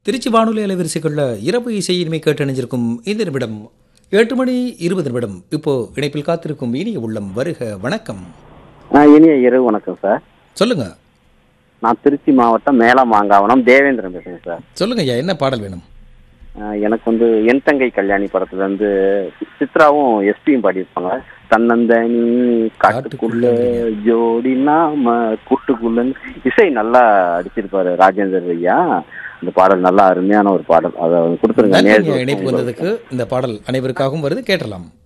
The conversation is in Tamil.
திருச்சி வானொலி அலைவரிசைக்குள்ள இரவு இசை இனிமை கேட்டு அணிஞ்சிருக்கும் இந்த நிமிடம் எட்டு மணி இருபது நிமிடம் இப்போ இணைப்பில் காத்திருக்கும் இனிய உள்ளம் வருக வணக்கம் ஆ, இனிய இரவு வணக்கம் சார் சொல்லுங்க நான் திருச்சி மாவட்டம் மேலமாங்காவனம் தேவேந்திரன் பேசுறேன் சார் சொல்லுங்க ஐயா என்ன பாடல் வேணும் ஆ, எனக்கு வந்து என் தங்கை கல்யாணி படத்துல இருந்து சித்ராவும் எஸ்பியும் பாடியிருப்பாங்க தன்னந்தனி காட்டுக்குள்ள ஜோடி நாம கூட்டுக்குள்ள இசை நல்லா அடிச்சிருப்பாரு ராஜேந்தர் ஐயா இந்த பாடல் நல்லா அருமையான ஒரு பாடல் அதை கொடுத்துருங்க நன்றி நேர்ல இணைப்பு வந்ததுக்கு இந்த பாடல் அனைவருக்காகவும் வருது கேட்டலாம்